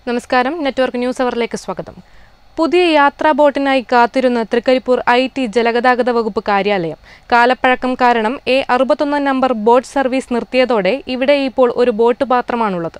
നമസ്കാരം network news അവറിലേക്ക് സ്വാഗതം പുതിയ യാത്രാ ബോട്ടിനായി കാത്തിരുന്ന തൃക്കരിപ്പൂർ ഐ ടി ജലഗതാഗത വകുപ്പ് കാര്യാലയം കാലപ്പഴക്കം കാരണം എ അറുപത്തൊന്ന് നമ്പർ ബോട്ട് സർവീസ് നിർത്തിയതോടെ ഇവിടെ ഇപ്പോൾ ഒരു ബോട്ട് മാത്രമാണുള്ളത്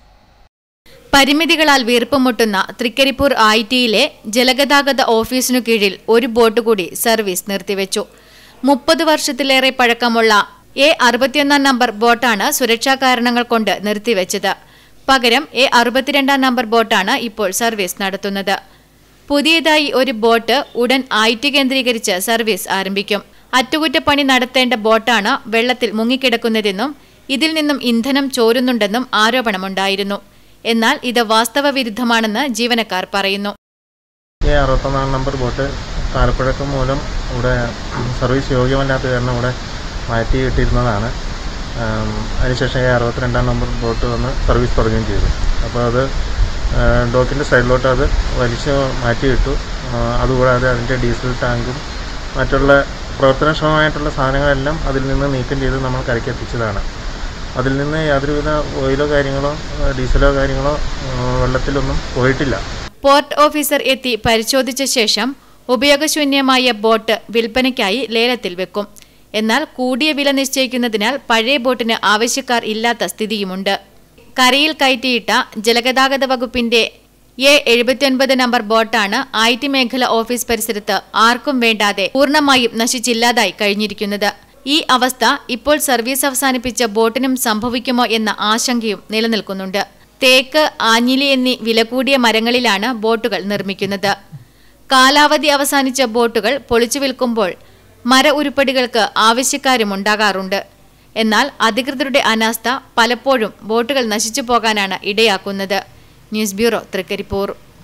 പരിമിതികളാൽ വീർപ്പുമുട്ടുന്ന തൃക്കരിപ്പൂർ ഐ ടിയിലെ ജലഗതാഗത ഓഫീസിനു കീഴിൽ ഒരു ബോട്ട് കൂടി സർവീസ് നിർത്തിവെച്ചു മുപ്പത് വർഷത്തിലേറെ പഴക്കമുള്ള എ അറുപത്തിയൊന്നാം നമ്പർ ബോട്ടാണ് സുരക്ഷാ കാരണങ്ങൾ കൊണ്ട് നിർത്തിവെച്ചത് പകരം എ അറുപത്തിരണ്ടാം നമ്പർ ബോട്ടാണ് ഇപ്പോൾ സർവീസ് നടത്തുന്നത് പുതിയതായി ഒരു ബോട്ട് ഉടൻ ഐ ടി കേന്ദ്രീകരിച്ച് സർവീസ് ആരംഭിക്കും അറ്റകുറ്റപ്പണി നടത്തേണ്ട ബോട്ടാണ് വെള്ളത്തിൽ മുങ്ങിക്കിടക്കുന്നതെന്നും ഇതിൽ നിന്നും ഇന്ധനം ചോരുന്നുണ്ടെന്നും ആരോപണമുണ്ടായിരുന്നു എന്നാൽ ഇത് വാസ്തവ വിരുദ്ധമാണെന്ന് ജീവനക്കാർ പറയുന്നു ഈ അറുപത്തൊന്നാം നമ്പർ ബോട്ട് കാലപ്പഴക്കം മൂലം ഇവിടെ സർവീസ് യോഗ്യമല്ലാത്ത കാരണം ഇവിടെ മാറ്റി ഇട്ടിരുന്നതാണ് ആം, അതിനുശേഷം ഈ അറുപത്തിരണ്ടാം നമ്പർ ബോട്ട് വന്ന് സർവീസ് തുടങ്ങുകയും ചെയ്തു അപ്പോൾ അത് ഡോക്കിൻ്റെ സൈഡിലോട്ട് അത് വലിച്ച് മാറ്റിയിട്ടു ആ, അതുകൂടാതെ അതിൻ്റെ ഡീസൽ ടാങ്കും മറ്റുള്ള പ്രവർത്തനക്ഷമമായിട്ടുള്ള സാധനങ്ങളെല്ലാം അതിൽ നിന്ന് നീക്കം ചെയ്ത് നമ്മൾ കരയ്ക്ക് എത്തിച്ചതാണ് അതിൽ നിന്ന് യാതൊരുവിധ ഓയിലോ കാര്യങ്ങളോ ആ, ഡീസലോ കാര്യങ്ങളോ ആ, വെള്ളത്തിലൊന്നും പോയിട്ടില്ല പോർട്ട് ഓഫീസർ എത്തി പരിശോധിച്ച ശേഷം ഉപയോഗശൂന്യമായ ബോട്ട് വിൽപ്പനയ്ക്കായി ലേലത്തിൽ വെക്കും എന്നാൽ കൂടിയ വില നിശ്ചയിക്കുന്നതിനാൽ പഴയ ബോട്ടിന് ആവശ്യക്കാർ ഇല്ലാത്ത സ്ഥിതിയുമുണ്ട് കരയിൽ കയറ്റിയിട്ട ജലഗതാഗത വകുപ്പിന്റെ എ എഴുപത്തിയൊൻപത് നമ്പർ ബോട്ടാണ് ഐ ടി മേഖല ഓഫീസ് പരിസരത്ത് ആർക്കും വേണ്ടാതെ പൂർണ്ണമായും നശിച്ചില്ലാതായി കഴിഞ്ഞിരിക്കുന്നത് ഈ അവസ്ഥ ഇപ്പോൾ സർവീസ് അവസാനിപ്പിച്ച ബോട്ടിനും സംഭവിക്കുമോ എന്ന ആശങ്കയും നിലനിൽക്കുന്നുണ്ട് തേക്ക് ആഞ്ഞിലി എന്നീ വില കൂടിയ മരങ്ങളിലാണ് ബോട്ടുകൾ നിർമ്മിക്കുന്നത് കാലാവധി അവസാനിച്ച ബോട്ടുകൾ പൊളിച്ചു വിൽക്കുമ്പോൾ മര ഉരുപ്പടികൾക്ക് ആവശ്യക്കാരുമുണ്ടാകാറുണ്ട് എന്നാൽ അധികൃതരുടെ അനാസ്ഥ പലപ്പോഴും ബോട്ടുകൾ നശിച്ചു പോകാനാണ് ഇടയാക്കുന്നത് ന്യൂസ് ബ്യൂറോ തൃക്കരിപ്പൂർ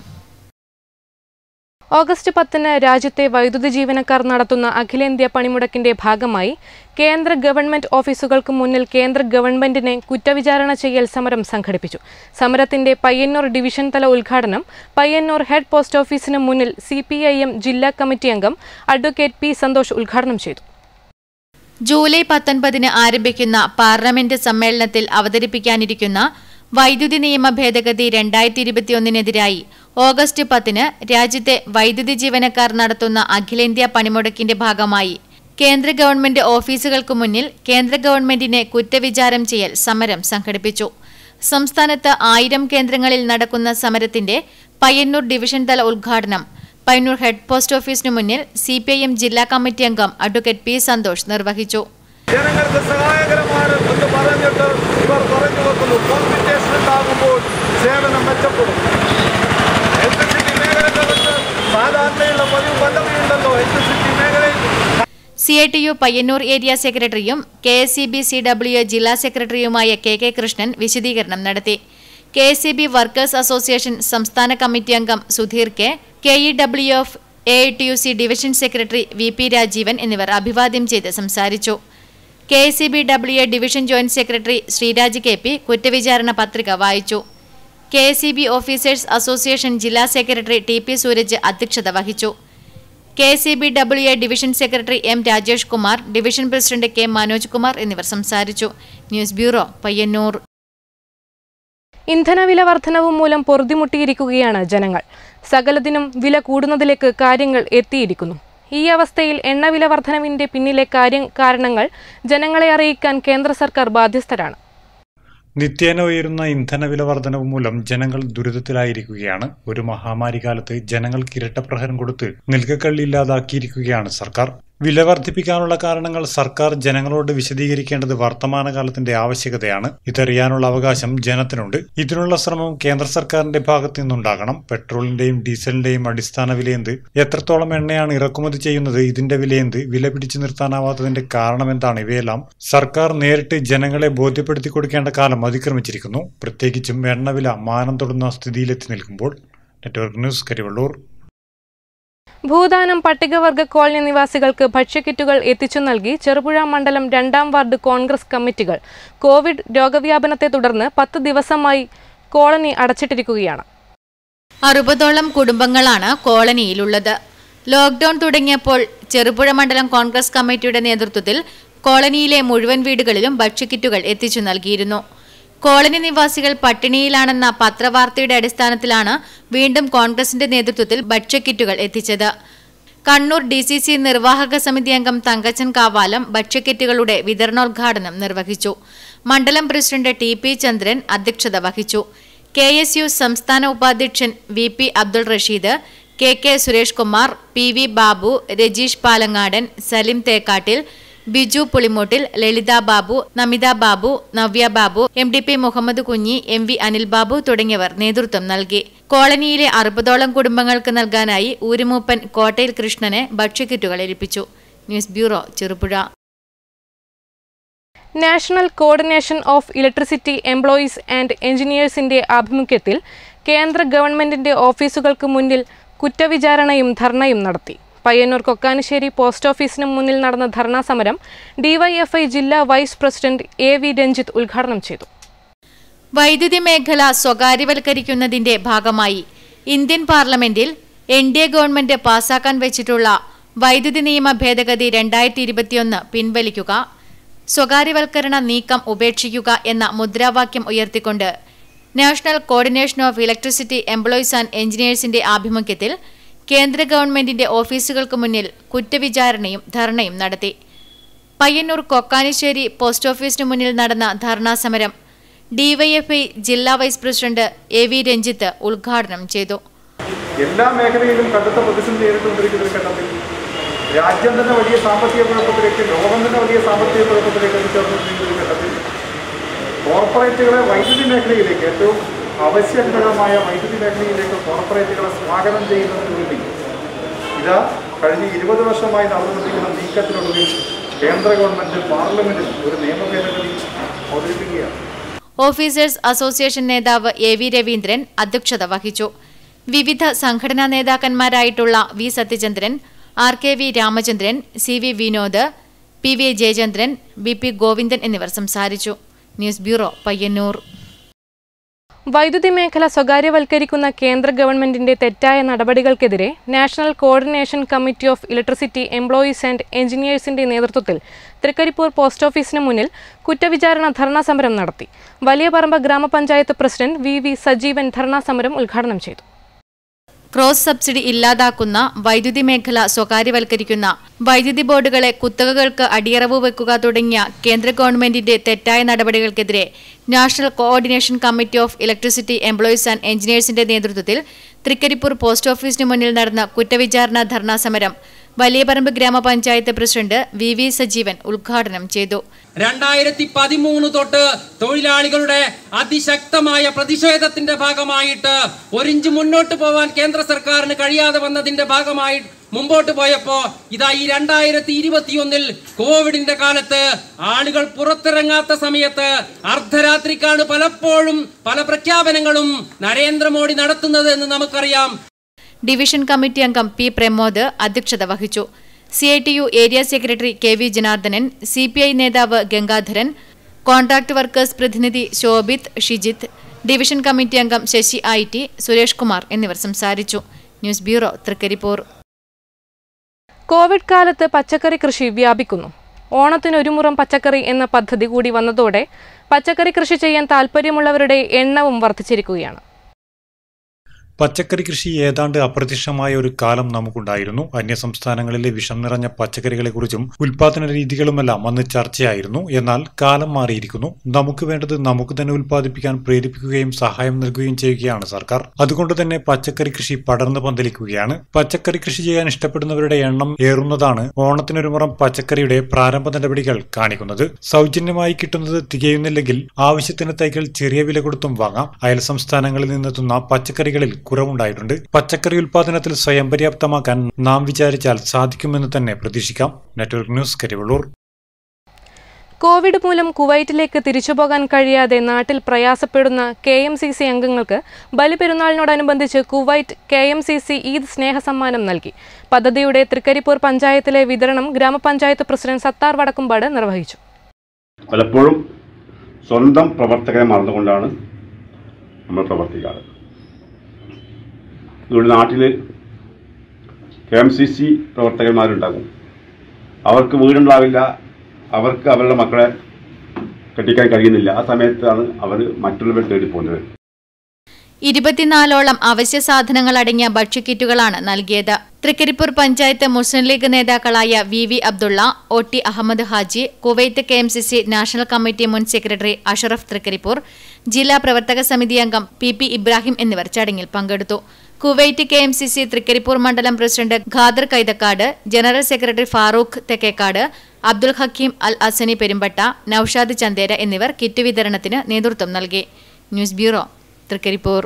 ഓഗസ്റ്റ് പത്തിന് രാജ്യത്തെ വൈദ്യുതി ജീവനക്കാർ നടത്തുന്ന അഖിലേന്ത്യാ പണിമുടക്കിന്റെ ഭാഗമായി കേന്ദ്ര ഗവൺമെന്റ് ഓഫീസുകൾക്ക് മുന്നിൽ കേന്ദ്ര ഗവൺമെന്റിനെ കുറ്റവിചാരണ ചെയ്യൽ സമരം സംഘടിപ്പിച്ചു സമരത്തിന്റെ പയ്യന്നൂർ ഡിവിഷൻ തല ഉദ്ഘാടനം പയ്യന്നൂർ ഹെഡ് പോസ്റ്റ് ഓഫീസിന് മുന്നിൽ സി ജില്ലാ കമ്മിറ്റി അംഗം അഡ്വക്കേറ്റ് പി സന്തോഷ് ഉദ്ഘാടനം ചെയ്തു ജൂലൈ പത്തൊൻപതിന് ആരംഭിക്കുന്ന പാർലമെന്റ് സമ്മേളനത്തിൽ അവതരിപ്പിക്കാനിരിക്കുന്ന വൈദ്യുതി നിയമ ഭേദഗതി രണ്ടായിരത്തി ഇരുപത്തിയൊന്നിനെതിരായി ഓഗസ്റ്റ് പത്തിന് രാജ്യത്തെ വൈദ്യുതി ജീവനക്കാർ നടത്തുന്ന അഖിലേന്ത്യാ പണിമുടക്കിന്റെ ഭാഗമായി കേന്ദ്ര ഗവൺമെന്റ് ഓഫീസുകൾക്ക് മുന്നിൽ കേന്ദ്ര ഗവൺമെന്റിനെ കുറ്റവിചാരം ചെയ്യൽ സമരം സംഘടിപ്പിച്ചു സംസ്ഥാനത്ത് ആയിരം കേന്ദ്രങ്ങളിൽ നടക്കുന്ന സമരത്തിന്റെ പയ്യന്നൂർ ഡിവിഷൻ തല ഉദ്ഘാടനം പയ്യന്നൂർ ഹെഡ് പോസ്റ്റ് ഓഫീസിനു മുന്നിൽ സി ജില്ലാ കമ്മിറ്റി അംഗം അഡ്വക്കേറ്റ് പി സന്തോഷ് നിർവഹിച്ചു ജനങ്ങൾക്ക് സഹായകരമാണ് എന്ന് പറഞ്ഞിട്ട് ഇവർ പറഞ്ഞു വെക്കുന്നു കോമ്പറ്റേഷൻ ഉണ്ടാകുമ്പോൾ സേവനം മെച്ചപ്പെടും ഇലക്ട്രിസിറ്റി മേഖലകൾക്ക് സാധാരണയുള്ള പതിവ് പദ്ധതിയുണ്ടല്ലോ ഇലക്ട്രിസിറ്റി മേഖലയിൽ C I T U Payyanur area സെക്രട്ടറിയും K S C B C W ജില്ലാ സെക്രട്ടറിയുമായ കെ കെ കൃഷ്ണൻ വിശദീകരണം നടത്തി K S C B workers association സംസ്ഥാന കമ്മിറ്റി അംഗം Sudheer K K E W F A I T U C division secretary V P Rajeevan എന്നിവർ അഭിവാദ്യം ചെയ്ത് സംസാരിച്ചു K S C B W A division joint secretary Sreeraj K P കുറ്റവിചാരണ പത്രിക വായിച്ചു K S C B officers association ജില്ലാ secretary T P Sooraj അധ്യക്ഷത വഹിച്ചു K C B W A division secretary M Rajesh Kumar division president K Manoj Kumar എന്നിവർ സംസാരിച്ചു news bureau Payyanur ഇന്ധനവില വർധനവ് മൂലം പൊറുതിമുട്ടിയിരിക്കുകയാണ് ജനങ്ങൾ സകലതിനും വില കൂടുന്നതിലേക്ക് കാര്യങ്ങൾ എത്തിയിരിക്കുന്നു ഈ അവസ്ഥയിൽ എണ്ണവില വർധനവിന്റെ പിന്നിലെ കാര്യ കാരണങ്ങൾ ജനങ്ങളെ അറിയിക്കാൻ കേന്ദ്ര സർക്കാർ ബാധ്യസ്ഥരാണ് നിത്യേന ഉയരുന്ന ഇന്ധനവില വർധനവ് മൂലം ജനങ്ങൾ ദുരിതത്തിലായിരിക്കുകയാണ് ഒരു മഹാമാരി കാലത്ത് ജനങ്ങൾക്ക് ഇരട്ടപ്രഹരം കൊടുത്ത് നിൽക്കക്കള്ളിയില്ലാതാക്കിയിരിക്കുകയാണ് സർക്കാർ വില വർദ്ധിപ്പിക്കാനുള്ള കാരണങ്ങൾ സർക്കാർ ജനങ്ങളോട് വിശദീകരിക്കേണ്ടത് വർത്തമാനകാലത്തിന്റെ ആവശ്യകതയാണ് ഇതറിയാനുള്ള അവകാശം ജനത്തിനുണ്ട് ഇതിനുള്ള ശ്രമം കേന്ദ്ര സർക്കാരിന്റെ ഭാഗത്തു നിന്നുണ്ടാകണം പെട്രോളിന്റെയും ഡീസലിന്റെയും അടിസ്ഥാന വിലയെന്ത് എത്രത്തോളം എണ്ണയാണ് ഇറക്കുമതി ചെയ്യുന്നത് ഇതിന്റെ വിലയെന്ത് വില പിടിച്ചു നിർത്താനാവാത്തതിന്റെ കാരണമെന്താണ് ഇവയെല്ലാം സർക്കാർ നേരിട്ട് ജനങ്ങളെ ബോധ്യപ്പെടുത്തി കൊടുക്കേണ്ട കാലം അതിക്രമിച്ചിരിക്കുന്നു പ്രത്യേകിച്ചും എണ്ണവില മാനം തൊടുന്ന സ്ഥിതിയിലെത്തി നിൽക്കുമ്പോൾ നെറ്റ്വർക്ക് ന്യൂസ് കരിവള്ളൂർ ഭൂദാനം പട്ടികവർഗ കോളനി നിവാസികൾക്ക് ഭക്ഷ്യക്കിറ്റുകൾ എത്തിച്ചു നൽകി ചെറുപുഴ മണ്ഡലം രണ്ടാം വാർഡ് കോൺഗ്രസ് കമ്മിറ്റികൾ കോവിഡ് രോഗവ്യാപനത്തെ തുടർന്ന് പത്ത് ദിവസമായി കോളനി അടച്ചിട്ടിരിക്കുകയാണ് അറുപതോളം കുടുംബങ്ങളാണ് കോളനിയിലുള്ളത് ലോക്ഡൌൺ തുടങ്ങിയപ്പോൾ ചെറുപുഴ മണ്ഡലം കോൺഗ്രസ് കമ്മിറ്റിയുടെ നേതൃത്വത്തിൽ കോളനിയിലെ മുഴുവൻ വീടുകളിലും ഭക്ഷ്യക്കിറ്റുകൾ എത്തിച്ചു നൽകിയിരുന്നു കോളനി നിവാസികൾ പട്ടിണിയിലാണെന്ന പത്രവാർത്തയുടെ അടിസ്ഥാനത്തിലാണ് വീണ്ടും കോൺഗ്രസിന്റെ നേതൃത്വത്തിൽ ഭക്ഷ്യക്കിറ്റുകൾ എത്തിച്ചത് കണ്ണൂർ ഡി സി സി നിർവാഹക സമിതി അംഗം തങ്കച്ചൻ കാവാലം ഭക്ഷ്യക്കിറ്റുകളുടെ വിതരണോദ്ഘാടനം നിർവഹിച്ചു മണ്ഡലം പ്രസിഡന്റ് ടി പി ചന്ദ്രൻ അധ്യക്ഷത വഹിച്ചു കെ എസ് യു സംസ്ഥാന ഉപാധ്യക്ഷൻ V P Abdul Rasheed K K Suresh Kumar P V Babu Rajeesh Palangadan Salim Thekkattil Biju Pulimoottil Lalitha Babu Namitha Babu Navya Babu M D P Muhammad Kunhi M V Anil Babu തുടങ്ങിയവർ നേതൃത്വം നൽകി കോളനിയിലെ അറുപതോളം കുടുംബങ്ങൾക്ക് നൽകാനായി ഊരുമൂപ്പൻ കോട്ടയിൽ കൃഷ്ണനെ ഭക്ഷ്യക്കിറ്റുകൾ ഏൽപ്പിച്ചു news bureau Cherupuzha national coordination of electricity employees and എഞ്ചിനീയേഴ്സിന്റെ ആഭിമുഖ്യത്തിൽ കേന്ദ്ര ഗവൺമെന്റിന്റെ ഓഫീസുകൾക്ക് മുന്നിൽ കുറ്റവിചാരണയും ധർണയും നടത്തി പയ്യന്നൂർ കൊക്കാനശ്ശേരി പോസ്റ്റ് ഓഫീസിന് മുന്നിൽ നടന്ന ധർണാ സമരം ഡിവൈഎഫ്ഐ ജില്ലാ vice president A V Ranjith ഉദ്ഘാടനം ചെയ്തു വൈദ്യുതി മേഖല സ്വകാര്യവൽക്കരിക്കുന്നതിന്റെ ഭാഗമായി ഇന്ത്യൻ പാർലമെന്റിൽ എൻ ഡി എ ഗവൺമെന്റ് പാസാക്കാൻ വെച്ചിട്ടുള്ള വൈദ്യുതി നിയമ ഭേദഗതി രണ്ടായിരത്തി ഇരുപത്തിയൊന്ന് പിൻവലിക്കുക സ്വകാര്യവൽക്കരണ നീക്കം ഉപേക്ഷിക്കുക എന്ന മുദ്രാവാക്യം ഉയർത്തിക്കൊണ്ട് national coordination of electricity employees and എഞ്ചിനീയേഴ്സിന്റെ ആഭിമുഖ്യത്തിൽ കേന്ദ്ര ഗവൺമെന്റിന്റെ ഓഫീസുകൾക്ക് മുന്നിൽ കുറ്റവിചാരണയും ധർണയും നടത്തി പയ്യന്നൂർ കൊക്കാനിശ്ശേരി പോസ്റ്റ് ഓഫീസിന് മുന്നിൽ നടന്ന ധർണാ സമരം ഡിവൈഎഫ്ഐ ജില്ലാ vice president A V Ranjith ഉദ്ഘാടനം ചെയ്തു എല്ലാ മേഖലയിലും കടുത്ത പ്രതിസന്ധി നേരിട്ടുകൊണ്ടിരിക്കുന്ന ഒരു ഘട്ടത്തിൽ രാജ്യം തന്നെ വലിയ സാമ്പത്തിക കുഴപ്പത്തിലേക്ക് ലോകം തന്നെ വലിയ സാമ്പത്തിക കുഴപ്പത്തിലേക്ക് എത്തിച്ചേർന്നിരിക്കുന്ന ഒരു ഘട്ടത്തിൽ കോർപ്പറേറ്റുകളെ വൈദ്യുതി മേഖലയിലേക്ക് ഏറ്റവും അവശ്യഘടകമായ വൈദ്യുതി മേഖലയിലേക്ക് കോർപ്പറേറ്റുകളെ സ്വാഗതം ചെയ്യുന്നതിന് വേണ്ടി ഇതാ കഴിഞ്ഞ ഇരുപത് വർഷമായി നടന്നുകൊണ്ടിരിക്കുന്ന നീക്കത്തിനൊടുവിൽ കേന്ദ്ര ഗവൺമെന്റ് പാർലമെന്റിൽ ഒരു നിയമ ഭേദഗതി അവതരിപ്പിക്കുകയാണ് ഓഫീസേഴ്സ് അസോസിയേഷൻ നേതാവ് എ വി രവീന്ദ്രൻ അധ്യക്ഷത വഹിച്ചു വിവിധ സംഘടനാ നേതാക്കന്മാരായിട്ടുള്ള V Sathyachandran R K V Ramachandran C V Vinod P V Jayachandran B P Govindan എന്നിവർ സംസാരിച്ചു ന്യൂസ് ബ്യൂറോ പയ്യന്നൂർ വൈദ്യുതി മേഖല സ്വകാര്യവൽക്കരിക്കുന്ന കേന്ദ്ര ഗവൺമെന്റിന്റെ തെറ്റായ നടപടികൾക്കെതിരെ national coordination committee of electricity employees and എഞ്ചിനീയേഴ്സിന്റെ നേതൃത്വത്തിൽ തൃക്കരിപ്പൂർ പോസ്റ്റ് ഓഫീസിന് മുന്നിൽ കുറ്റവിചാരണ ധർണാ സമരം നടത്തി വലിയ പറമ്പ് ഗ്രാമപഞ്ചായത്ത് president V V Sajeevan dharna സമരം ഉദ്ഘാടനം ചെയ്തു ക്രോസ് സബ്സിഡി ഇല്ലാതാക്കുന്ന വൈദ്യുതി മേഖല സ്വകാര്യവൽക്കരിക്കുന്ന വൈദ്യുതി ബോർഡുകളെ കുത്തകകൾക്ക് അടിയറവ് വെക്കുക തുടങ്ങിയ കേന്ദ്ര ഗവൺമെന്റിന്റെ തെറ്റായ നടപടികൾക്കെതിരെ national coordination committee of electricity employees and എഞ്ചിനീയേഴ്സിന്റെ നേതൃത്വത്തിൽ തൃക്കരിപ്പൂർ പോസ്റ്റ് ഓഫീസിന് മുന്നിൽ നടന്ന കുറ്റവിചാരണ ധർണാ സമരം വലിയപറമ്പ് ഗ്രാമപഞ്ചായത്ത് പ്രസിഡന്റ് വി വി സജീവൻ ഉദ്ഘാടനം ചെയ്തു രണ്ടായിരത്തി പതിമൂന്ന് തൊട്ട് തൊഴിലാളികളുടെ അതിശക്തമായ പ്രതിഷേധത്തിന്റെ ഭാഗമായിട്ട് ഒരിഞ്ച് മുന്നോട്ട് പോവാൻ കേന്ദ്ര സർക്കാരിന് കഴിയാതെ വന്നതിന്റെ ഭാഗമായി മുമ്പോട്ട് പോയപ്പോ ഇതാ ഈ രണ്ടായിരത്തി ഇരുപത്തിയൊന്നിൽ കോവിഡിന്റെ കാലത്ത് ആളുകൾ പുറത്തിറങ്ങാത്ത സമയത്ത് അർദ്ധരാത്രിക്കാണ് പലപ്പോഴും പല പ്രഖ്യാപനങ്ങളും നരേന്ദ്രമോദി നടത്തുന്നത് എന്ന് നമുക്കറിയാം ഡിവിഷൻ കമ്മിറ്റി അംഗം പി പ്രമോദ് അധ്യക്ഷത വഹിച്ചു C I T U area secretary K V Janardhanan C P I നേതാവ് ഗംഗാധരൻ കോൺട്രാക്ട് വർക്കേഴ്സ് പ്രതിനിധി ശോഭിത് ഷിജിത്ത് ഡിവിഷൻ കമ്മിറ്റി അംഗം ശശി ഐ ടി സുരേഷ് കുമാർ എന്നിവർ സംസാരിച്ചു ന്യൂസ് ബ്യൂറോ തൃക്കരിപ്പൂർ കോവിഡ് കാലത്ത് പച്ചക്കറി കൃഷി വ്യാപിക്കുന്നു ഓണത്തിന് ഒരു മുറം പച്ചക്കറി എന്ന പദ്ധതി കൂടി വന്നതോടെ പച്ചക്കറി കൃഷി ചെയ്യാൻ താൽപ്പര്യമുള്ളവരുടെ എണ്ണവും വർദ്ധിച്ചിരിക്കുകയാണ് പച്ചക്കറി കൃഷി ഏതാണ്ട് അപ്രത്യക്ഷമായ ഒരു കാലം നമുക്കുണ്ടായിരുന്നു അന്യസംസ്ഥാനങ്ങളിലെ വിഷം നിറഞ്ഞ പച്ചക്കറികളെക്കുറിച്ചും ഉൽപാദന രീതികളുമെല്ലാം അന്ന് ചർച്ചയായിരുന്നു എന്നാൽ കാലം മാറിയിരിക്കുന്നു നമുക്ക് വേണ്ടത് നമുക്ക് തന്നെ ഉൽപ്പാദിപ്പിക്കാൻ പ്രേരിപ്പിക്കുകയും സഹായം നൽകുകയും ചെയ്യുകയാണ് സർക്കാർ അതുകൊണ്ട് തന്നെ പച്ചക്കറി കൃഷി പടർന്നു പന്തലിക്കുകയാണ് പച്ചക്കറി കൃഷി ചെയ്യാൻ ഇഷ്ടപ്പെടുന്നവരുടെ എണ്ണം ഏറുന്നതാണ് ഓണത്തിനൊരു മുറം പച്ചക്കറിയുടെ പ്രാരംഭ നടപടികൾ കാണിക്കുന്നത് സൗജന്യമായി കിട്ടുന്നത് തികയുന്നില്ലെങ്കിൽ ആവശ്യത്തിന് തൈകൾ ചെറിയ വില കൊടുത്തും വാങ്ങാം അയൽ സംസ്ഥാനങ്ങളിൽ നിന്നെത്തുന്ന പച്ചക്കറികളിൽ കുറവുണ്ടായിട്ടുണ്ട് പച്ചക്കറി ഉൽപാദനത്തിൽ സ്വയം പര്യാപ്തമാക്കാൻ നാം വിചാരിച്ചാൽ സാധിക്കുമെന്ന് തന്നെ പ്രതീക്ഷിക്കാം നെറ്റ്വർക്ക് ന്യൂസ് കരിവള്ളൂർ കോവിഡ് മൂലം കുവൈറ്റിലേക്ക് തിരിച്ചുപോകാൻ കഴിയാതെ നാട്ടിൽ പ്രയാസപ്പെടുന്ന കെ എം സി സി അംഗങ്ങൾക്ക് ബലിപെരുന്നാളിനോടനുബന്ധിച്ച് Kuwait K M C C Eid സ്നേഹസമ്മാനം നൽകി പദ്ധതിയുടെ തൃക്കരിപ്പൂർ പഞ്ചായത്തിലെ വിതരണം ഗ്രാമപഞ്ചായത്ത് പ്രസിഡന്റ് സത്താർ വടക്കുംപാട് നിർവഹിച്ചു പലപ്പോഴും സ്വന്തം പ്രവർത്തകരെ മറന്നുകൊണ്ടാണ് നമ്മൾ പ്രവർത്തിക്കാറ് ഇവിടെ നാട്ടിൽ കെ എം സി സി പ്രവർത്തകന്മാരുണ്ടാകും അവർക്ക് വീടുണ്ടാവില്ല അവർക്ക് അവരുടെ മക്കളെ കെട്ടിക്കാൻ കഴിയുന്നില്ല ആ സമയത്താണ് അവർ മറ്റുള്ളവരെ തേടി പോകുന്നത് ഇരുപത്തിനാലോളം അവശ്യ സാധനങ്ങൾ അടങ്ങിയ ഭക്ഷ്യക്കിറ്റുകളാണ് നൽകിയത് തൃക്കരിപ്പൂർ പഞ്ചായത്ത് മുസ്ലിം ലീഗ് നേതാക്കളായ V V Abdulla O T Ahmed Haji Kuwait K M C C national committee മുൻ സെക്രട്ടറി അഷറഫ് തൃക്കരിപ്പൂർ ജില്ലാ പ്രവർത്തക സമിതി അംഗം പി പി ഇബ്രാഹിം എന്നിവർ ചടങ്ങിൽ പങ്കെടുത്തു Kuwait K M C C Thrikkaripur മണ്ഡലം president Khader Kaithakkad general secretary Farooq Thekkekkad Abdul Hakeem Al Asani Perumbatta Noushad Chandera എന്നിവർ കിറ്റ് വിതരണത്തിന് നേതൃത്വം നൽകി news bureau Thrikkaripur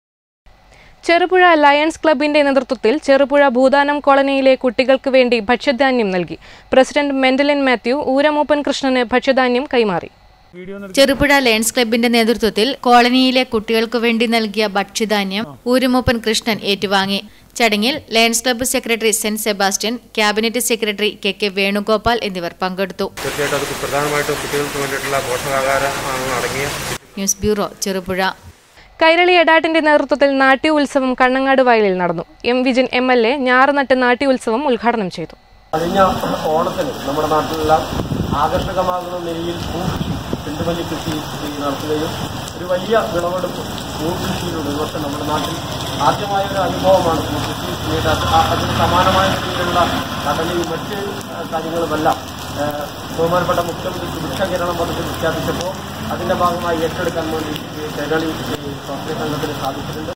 Cherupuzha lions ക്ലബിന്റെ നേതൃത്വത്തിൽ ചെറുപുഴ ഭൂദാനം കോളനിയിലെ കുട്ടികൾക്ക് വേണ്ടി ഭക്ഷ്യധാന്യം നൽകി പ്രസിഡന്റ് മെന്റലിൻ മാത്യു ഊരമൂപ്പൻ കൃഷ്ണന് ഭക്ഷ്യധാന്യം കൈമാറി ചെറുപുഴ ലയൺസ് ക്ലബിന്റെ നേതൃത്വത്തിൽ കോളനിയിലെ കുട്ടികൾക്കു വേണ്ടി നൽകിയ ഭക്ഷ്യധാന്യം ഊരുമൂപ്പൻ കൃഷ്ണൻ ഏറ്റുവാങ്ങി ചടങ്ങിൽ lions club secretary saint Sebastian cabinet secretary K K Venugopal എന്നിവർ പങ്കെടുത്തു തീർച്ചയായിട്ടും അത് പ്രധാനമായിട്ടും കുട്ടികൾക്ക് വേണ്ടിയിട്ടുള്ള പോഷകാഹാരമാണ് അടങ്ങിയ ന്യൂസ് ബ്യൂറോ ചെറുപുഴ കൈരളി എടാട്ടിന്റെ നേതൃത്വത്തിൽ നാട്യ ഉത്സവം കണ്ണങ്ങാട് വയലിൽ നടന്നു M Vijin M L A ഞാറുനട്ട് നാട്യ ഉത്സവം ഉദ്ഘാടനം ചെയ്തു കഴിഞ്ഞ ഓണത്തിന് നമ്മുടെ നാട്ടിലെല്ലാം ആകർഷകമാകുന്ന നിലയിൽ പൂക്കൃഷി ചെണ്ടുമല്ലി കൃഷി നടത്തുകയും ഒരു വലിയ വിളവെടുപ്പ് പൂക്കൃഷിയിലൂടെ ഇതൊക്കെ നമ്മുടെ നാട്ടിൽ ആദ്യമായ ഒരു അനുഭവമാണ് പൂക്കൃഷി പിന്നീട് അത് ആ- അതിന് സമാനമായ രീതിയിലുള്ള കടലയും മറ്റ് ആ, കാര്യങ്ങളുമെല്ലാം ആ, ബഹുമാനപ്പെട്ട മുഖ്യമന്ത്രി സുഭിക്ഷകിരണം പദ്ധതി പ്രഖ്യാപിച്ചപ്പോൾ അതിന്റെ ഭാഗമായി ഏറ്റെടുക്കാൻ വേണ്ടി ഈ കേരളി സ്വാസ്ഥ്യ സംഘത്തിന് സാധിച്ചിട്ടുണ്ട്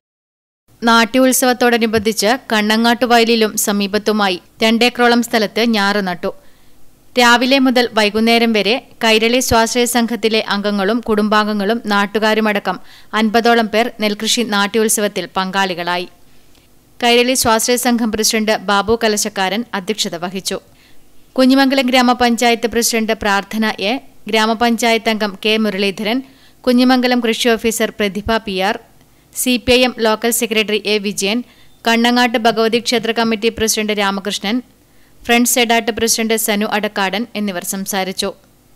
നാട്യോത്സവത്തോടനുബന്ധിച്ച് കണ്ണങ്ങാട്ടുവയലിലും സമീപത്തുമായി രണ്ടേക്കറോളം സ്ഥലത്ത് ഞാറ് നട്ടു രാവിലെ മുതൽ വൈകുന്നേരം വരെ കൈരളി സ്വാശ്രയ സംഘത്തിലെ അംഗങ്ങളും കുടുംബാംഗങ്ങളും നാട്ടുകാരുമടക്കം അൻപതോളം പേർ നെൽകൃഷി നാട്യോത്സവത്തിൽ പങ്കാളികളായി കൈരളി സ്വാശ്രയ സംഘം പ്രസിഡന്റ് ബാബു കലശക്കാരൻ അധ്യക്ഷത വഹിച്ചു കുഞ്ഞിമംഗലം ഗ്രാമപഞ്ചായത്ത് പ്രസിഡന്റ് പ്രാർത്ഥന എ ഗ്രാമപഞ്ചായത്ത് അംഗം കെ മുരളീധരൻ കുഞ്ഞിമംഗലം കൃഷി officer Prathibha P R C P I M local secretary A Vijayan Kannangad Bhagavathi ക്ഷേത്ര committee president Ramakrishnan friends Edat president Sanu Adakkadan എന്നിവർ സംസാരിച്ചു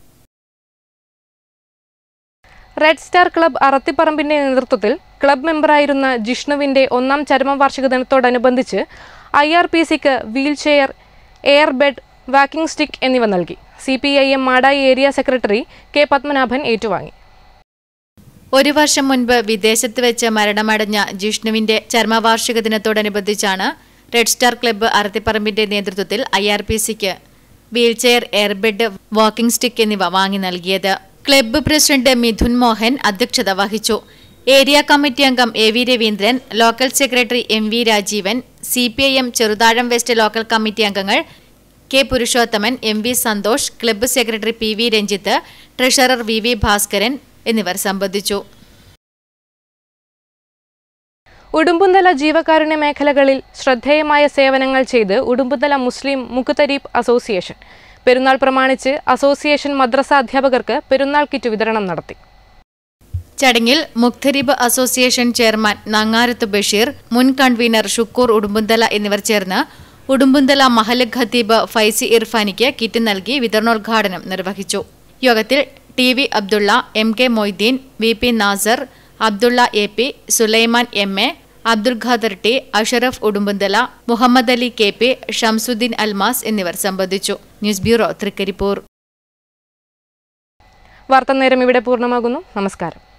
റെഡ് സ്റ്റാർ ക്ലബ് അറത്തിപ്പറമ്പിന്റെ നേതൃത്വത്തിൽ ക്ലബ് മെമ്പറായിരുന്ന ജിഷ്ണുവിന്റെ ഒന്നാം ചരമവാർഷിക ദിനത്തോടനുബന്ധിച്ച് ഐ ആർ പി സിക്ക് wheel chair air bed walking stick എന്നിവ നൽകി C P I M Madayi area secretary K Padmanabhan ഏറ്റുവാങ്ങി ഒരു വർഷം മുൻപ് വിദേശത്ത് വെച്ച് മരണമടഞ്ഞ ജിഷ്ണുവിന്റെ ചരമവാർഷിക ദിനത്തോടനുബന്ധിച്ചാണ് റെഡ് സ്റ്റാർ ക്ലബ്ബ് അറത്തിപ്പറമ്പിന്റെ നേതൃത്വത്തിൽ ഐ ആർ പി സിക്ക് വീൽചെയർ എയർബെഡ് വാക്കിംഗ് സ്റ്റിക്ക് എന്നിവ വാങ്ങി നൽകിയത് ക്ലബ്ബ് പ്രസിഡന്റ് മിഥുൻ മോഹൻ അധ്യക്ഷത വഹിച്ചു ഏരിയ കമ്മിറ്റി അംഗം A V Raveendran local secretary M V Rajeevan C P I M Cheruthazham west local committee അംഗങ്ങൾ K Purushothaman M V Santhosh club secretary P V Ranjith treasurer V V Bhaskaran എന്നിവർ സംബന്ധിച്ചു ഉടുമ്പുന്തല ജീവകാരുണ്യ മേഖലകളിൽ ശ്രദ്ധേയമായ സേവനങ്ങൾ ചെയ്ത് ഉടുമ്പുന്തല മുസ്ലിം മുക്കുതരീബ് അസോസിയേഷൻ പെരുന്നാൾ പ്രമാണിച്ച് അസോസിയേഷൻ മദ്രസ അധ്യാപകർക്ക് പെരുന്നാൾ കിറ്റ് വിതരണം നടത്തി ചടങ്ങിൽ മുഖ്തരീബ് അസോസിയേഷൻ ചെയർമാൻ നങ്ങാരത്ത് ബഷീർ മുൻ കൺവീനർ ഷുക്കൂർ ഉടുമ്പുന്തല എന്നിവർ ചേർന്ന് ഉടുമ്പുന്തല മഹല് ഖത്തീബ് ഫൈസി ഇർഫാനിക്ക് കിറ്റ് നൽകി വിതരണോദ്ഘാടനം നിർവഹിച്ചു യോഗത്തിൽ T V Abdulla M K Moideen V P Nasar Abdulla A P Sulaiman M A Abdul Khader T Ashraf Udumbunthala Muhammad Ali K P Shamsuddin Almas എന്നിവർ സംബന്ധിച്ചു ന്യൂസ് ബ്യൂറോ തൃക്കരിപ്പൂർ വാർത്താ നേരം ഇവിടെ പൂർണ്ണമാകുന്നു നമസ്കാരം